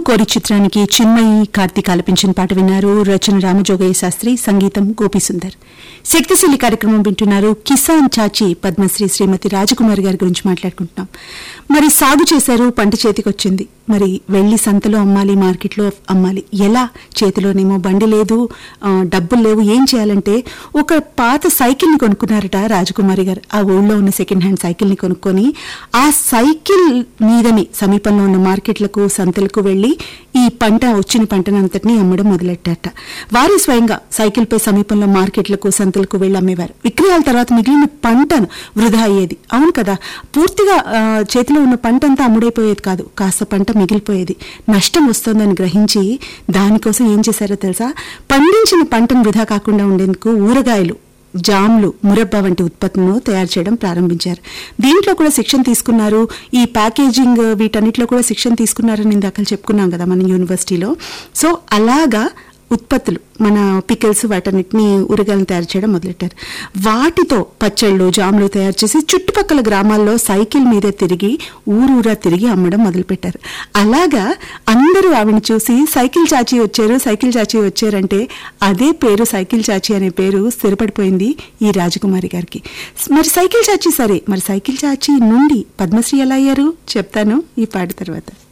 కోరి చిత్రానికి చిన్మయి కార్తీక్ ఆలపించిన పాట విన్నారు రచన రామజోగయ్య శాస్త్రి సంగీతం గోపీసుందర్ శక్తిశీలి కార్యక్రమం వింటున్నారు కిసాన్ చాచి పద్మశ్రీ శ్రీమతి రాజకుమారి గారి గురించి మాట్లాడుకుంటున్నాం మరి సాగు చేశారు పంట చేతికొచ్చింది మరి వెళ్లి సంతలో అమ్మాలి మార్కెట్లో అమ్మాలి ఎలా చేతిలోనేమో బండి లేదు ఆ, డబ్బులు లేవు ఏం చేయాలంటే ఒక పాత సైకిల్ని కొనుక్కున్నారట రాజకుమారి గారు ఆ ఊళ్ళో ఉన్న సెకండ్ హ్యాండ్ సైకిల్ని కొనుక్కొని ఆ సైకిల్ మీదని సమీపంలో ఉన్న మార్కెట్లకు సంతలకు వెళ్లి ఈ పంట వచ్చిన పంటనంతటినీ అమ్మడం మొదలెట్టారట వారే స్వయంగా సైకిల్పై సమీపంలో మార్కెట్లకు సంతలకు వెళ్లి అమ్మేవారు విక్రయాల తర్వాత మిగిలిన పంటను వృధా అయ్యేది అవును కదా పూర్తిగా ఆ, చేతిలో ఉన్న పంట అంతా అమ్ముడైపోయేది కాదు కాస్త పంట మిగిలిపోయేది నష్టం వస్తోందని గ్రహించి దానికోసం ఏం చేశారో తెలుసా పండించిన పంటను వృధా కాకుండా ఉండేందుకు ఊరగాయలు జామ్లు మురబ్బా వంటి ఉత్పత్తులను తయారు చేయడం ప్రారంభించారు దీంట్లో కూడా శిక్షణ తీసుకున్నారు ఈ ప్యాకేజింగ్ వీటన్నిటిలో కూడా శిక్షణ తీసుకున్నారని ఇందాక చెప్పుకున్నాం కదా మన యూనివర్సిటీలో సో అలాగా ఉత్పత్తులు మన పికిల్స్ వాటన్నిటిని ఊరగాయలను తయారు చేయడం మొదలెట్టారు వాటితో పచ్చళ్ళు జాములు తయారు చేసి చుట్టుపక్కల గ్రామాల్లో సైకిల్ మీదే తిరిగి ఊరూరా తిరిగి అమ్మడం మొదలుపెట్టారు అలాగా అందరూ ఆవిడని చూసి సైకిల్ చాచి వచ్చారు సైకిల్ చాచి వచ్చారంటే అదే పేరు సైకిల్ చాచి అనే పేరు స్థిరపడిపోయింది ఈ రాజకుమారి గారికి మరి సైకిల్ చాచి సరే మరి సైకిల్ చాచి నుండి పద్మశ్రీ ఎలా అయ్యారు చెప్తాను ఈ పాట తర్వాత